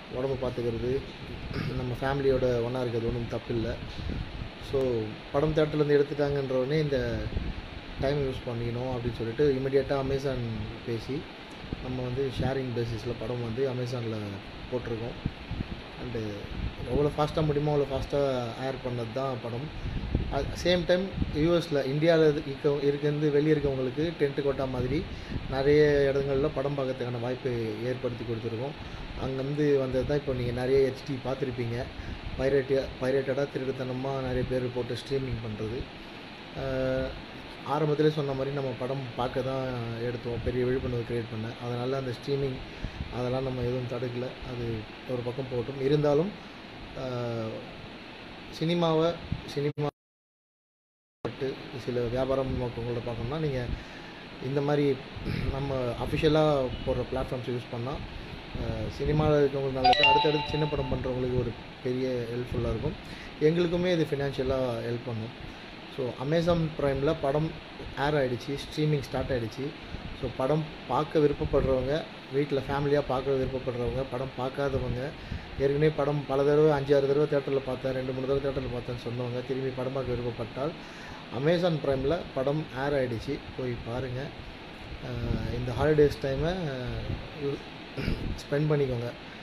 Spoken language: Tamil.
உடம்பு பார்த்துக்கிறது நம்ம ஃபேமிலியோட ஒன்றா இருக்கிறது ஒன்றும் தப்பு இல்லை ஸோ படம் தேட்டர்லேருந்து எடுத்துட்டாங்கன்ற உடனே இந்த டைம் யூஸ் பண்ணிக்கணும் அப்படின்னு சொல்லிட்டு இமிடியேட்டாக அமேசான் பேசி நம்ம வந்து ஷேரிங் பேசிஸில் படம் வந்து அமேசானில் போட்டிருக்கோம் அண்டு எவ்வளோ ஃபாஸ்ட்டாக முடியுமோ அவ்வளோ ஃபாஸ்ட்டாக ஏர் பண்ணது தான் படம் சேம் டைம் யூஎஸில் இந்தியாவில் இருக்க இருக்கிறது வெளியே இருக்கவங்களுக்கு டென்ட்டு கோட்டா மாதிரி நிறைய இடங்களில் படம் பார்க்கறதுக்கான வாய்ப்பு ஏற்படுத்தி கொடுத்துருக்கோம் அங்கேருந்து வந்தது தான் இப்போ நீங்கள் நிறைய ஹெச்டி பார்த்துருப்பீங்க பைரேட்டியா பைரேட்டடாக திருடுத்தனமாக நிறைய பேர் போட்டு ஸ்ட்ரீமிங் பண்ணுறது ஆரம்பத்திலே சொன்ன மாதிரி நம்ம படம் பார்க்க தான் எடுத்தோம் பெரிய விழிப்புணர்வு க்ரியேட் பண்ண அதனால் அந்த ஸ்ட்ரீமிங் அதெல்லாம் நம்ம எதுவும் தடுக்கல அது ஒரு பக்கம் போட்டும் இருந்தாலும் சினிமாவை சினிமா சில வியாபாரம் நோக்கங்களோட பார்க்கணும்னா நீங்கள் இந்த மாதிரி நம்ம அஃபிஷியலாக போடுற பிளாட்ஃபார்ம்ஸ் யூஸ் பண்ணால் சினிமாவில் இருக்கவங்களுக்கு நல்லது அடுத்தடுத்து சின்ன படம் பண்ணுறவங்களுக்கு ஒரு பெரிய ஹெல்ப்ஃபுல்லாக இருக்கும் எங்களுக்குமே இது ஃபினான்ஷியலாக ஹெல்ப் பண்ணும் ஸோ அமேசான் ப்ரைமில் படம் ஏர் ஆகிடுச்சு ஸ்ட்ரீமிங் ஸ்டார்ட் ஆகிடுச்சு ஸோ படம் பார்க்க விருப்பப்படுறவங்க வீட்டில் ஃபேமிலியாக பார்க்க விருப்பப்படுறவங்க படம் பார்க்காதவங்க ஏற்கனவே படம் பல தடவை அஞ்சாறு தடவை தேட்டரில் பார்த்தேன் ரெண்டு மூணு தடவை தேட்டரில் பார்த்தேன்னு சொன்னவங்க திரும்பி படம் பார்க்க விருப்பப்பட்டால் அமேசான் ப்ரைமில் படம் ஏர் ஆகிடுச்சு போய் பாருங்கள் இந்த ஹாலிடேஸ் டைமை ஸ்பெண்ட் பண்ணிக்கோங்க